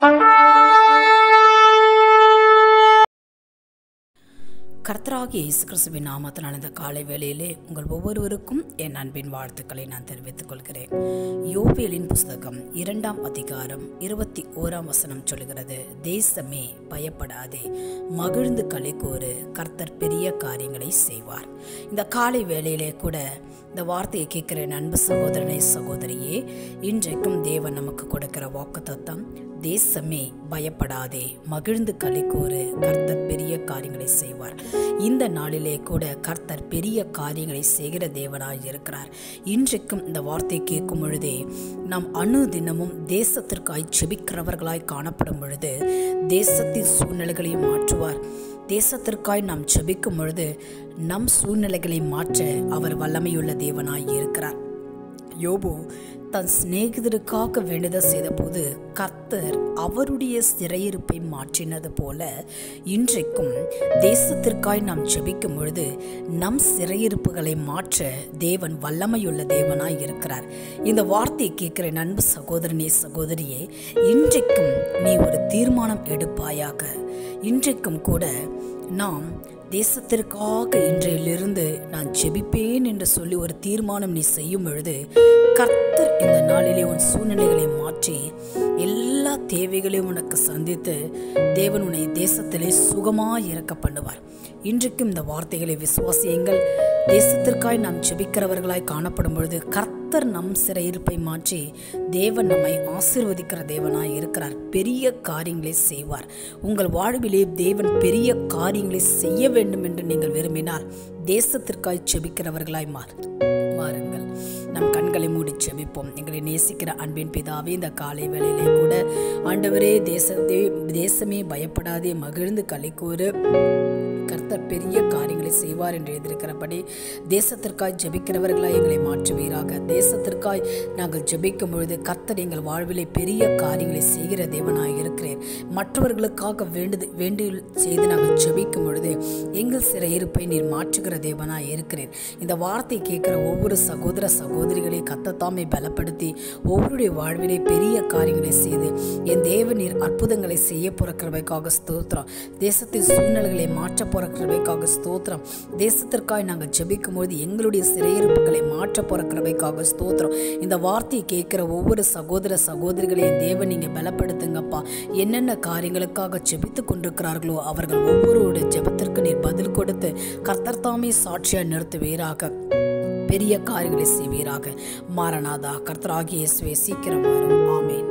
கர்த்தராகிய இயேசு கிறிஸ்துவின் நாமத்தினால் இந்த காலை வேளையிலே உங்கள் ஒவ்வொருவருக்கும் என் அன்பின் வாழ்த்துக்களை நான் தெரிவித்துக் கொள்கிறேன் யோபியலின் புஸ்தகம் இரண்டாம் அதிகாரம் இருபத்தி ஓராம் வசனம் சொல்கிறது தேசமே பயப்படாதே மகிழ்ந்து களி கூறு கர்த்தர் பெரிய காரியங்களை செய்வார் இந்த காலை வேளையிலே கூட இந்த வார்த்தையை கேட்கிற என் அன்பு சகோதரனே சகோதரியே இன்றைக்கும் தேவன் நமக்கு கொடுக்கிற வாக்குத்தத்தம் தேசமே பயப்படாதே மகிழ்ந்து களி கூறு கர்த்தர் பெரிய காரியங்களை செய்வார் இந்த நாளிலே கூட கர்த்தர் பெரிய காரியங்களை செய்கிற தேவனாய் இருக்கிறார் இன்றைக்கும் இந்த வார்த்தையை கேட்கும் பொழுதே நாம் அணு தினமும் தேசத்திற்காய் செபிக்கிறவர்களாய் காணப்படும் பொழுது தேசத்தின் சூழ்நிலைகளையும் மாற்றுவார் தேசத்திற்காய் நாம் செபிக்கும் பொழுது நம் சூழ்நிலைகளை மாற்ற அவர் வல்லமையுள்ள தேவனாய் இருக்கிறார் யோபு தன் சிநேகிதருக்காக வேண்டுதல் செய்தபோது கர்த்தர் அவருடைய சிறையிருப்பை மாற்றினது போல இன்றைக்கும் தேசத்திற்காய் நாம் ஜெபிக்கும் பொழுது நம் சிறையிருப்புகளை மாற்ற தேவன் வல்லமையுள்ள தேவனாய் இருக்கிறார் இந்த வார்த்தையை கேட்கிற நண்பு சகோதரனே சகோதரியே இன்றைக்கும் நீ ஒரு தீர்மானம் எடுப்பாயாக இன்றைக்கும் கூட நாம் தேசத்திற்காக இன்றையிலிருந்து நான் ஜெபிப்பேன் என்று சொல்லி ஒரு தீர்மானம் நீ செய்யும் பொழுது கர்த்தர் இந்த நாளிலே உன் சூழ்நிலைகளை மாற்றி எல்லா தேவைகளையும் உனக்கு சந்தித்து தேவன் உன்னை தேசத்திலே சுகமாய் இறக்க பண்ணுவார் இன்றைக்கும் இந்த வார்த்தைகளை விசுவாசியுங்கள் தேசத்திற்காய் நாம் ஜெபிக்கிறவர்களாய் காணப்படும் பொழுது கர்த்தர் நம் சிறையிருப்பை மாற்றி தேவன் நம்மை ஆசிர்வதிக்கிற தேவனாய் இருக்கிறார் பெரிய காரியங்களை செய்வார் உங்கள் வாழ்விலே தேவன் பெரிய காரியங்களை செய்ய வேண்டும் என்று நீங்கள் விரும்பினால் தேசத்திற்காய் செபிக்கிறவர்களாய் மாறு மாறுங்கள் நம் கண்களை மூடி செபிப்போம் எங்களை நேசிக்கிற அன்பின் பிதாவே இந்த காலை வேளையிலே கூட ஆண்டவரே தேசத்தை தேசமே பயப்படாதே மகிழ்ந்து களி கூறு கர்த்தர் பெரிய காரியங்களை செய்வார் என்று எதிர்க்கிறபடி தேசத்திற்காய் ஜெபிக்கிறவர்களாய் எங்களை மாற்றுவீராக தேசத்திற்காய் நாங்கள் ஜெபிக்கும் பொழுது கர்த்தர் எங்கள் வாழ்விலே பெரிய காரியங்களை செய்கிற தேவனாய் இருக்கிறேன் மற்றவர்களுக்காக வேண்டுது வேண்டி செய்து நாங்கள் ஜெபிக்கும் பொழுது எங்கள் சிறையிருப்பை நீர் மாற்றுகிற தேவனாய் இருக்கிறேன் இந்த வார்த்தை கேட்கிற ஒவ்வொரு சகோதர சகோதரிகளை கத்தத்தாமை பலப்படுத்தி ஒவ்வொருடைய வாழ்விலே பெரிய காரியங்களை செய்து என் தேவ நீர் அற்புதங்களை செய்ய போகிற கிருபைக்காக ஸ்தோத்திரம் தேசத்தின் சூழ்நிலைகளை மாற்ற போகிற கிருபைக்காக ஸ்தோத்திரம் தேசத்திற்காய் நாங்கள் ஜெபிக்கும் பொழுது எங்களுடைய சிறையிருப்புகளை மாற்ற போகிற கிருபைக்காக ஸ்தோத்திரம் இந்த வார்த்தையை கேட்கிற ஒவ்வொரு சகோதர சகோதரிகளையும் தேவன் நீங்கள் பலப்படுத்துங்கப்பா என்னென்ன காரியங்களுக்காக ஜெபித்து கொண்டிருக்கிறார்களோ அவர்கள் ஒவ்வொருடைய ஜெபத்திற்கு நீர் பதில் கொடுத்து கர்த்தர் தாமே சாட்சியாக நிறுத்துவீராக பெரிய காரியங்களை செய்வீராக மாறனாதா கர்த்தராகிய இயேசுவே சீக்கிரம் வரும் ஆமேன்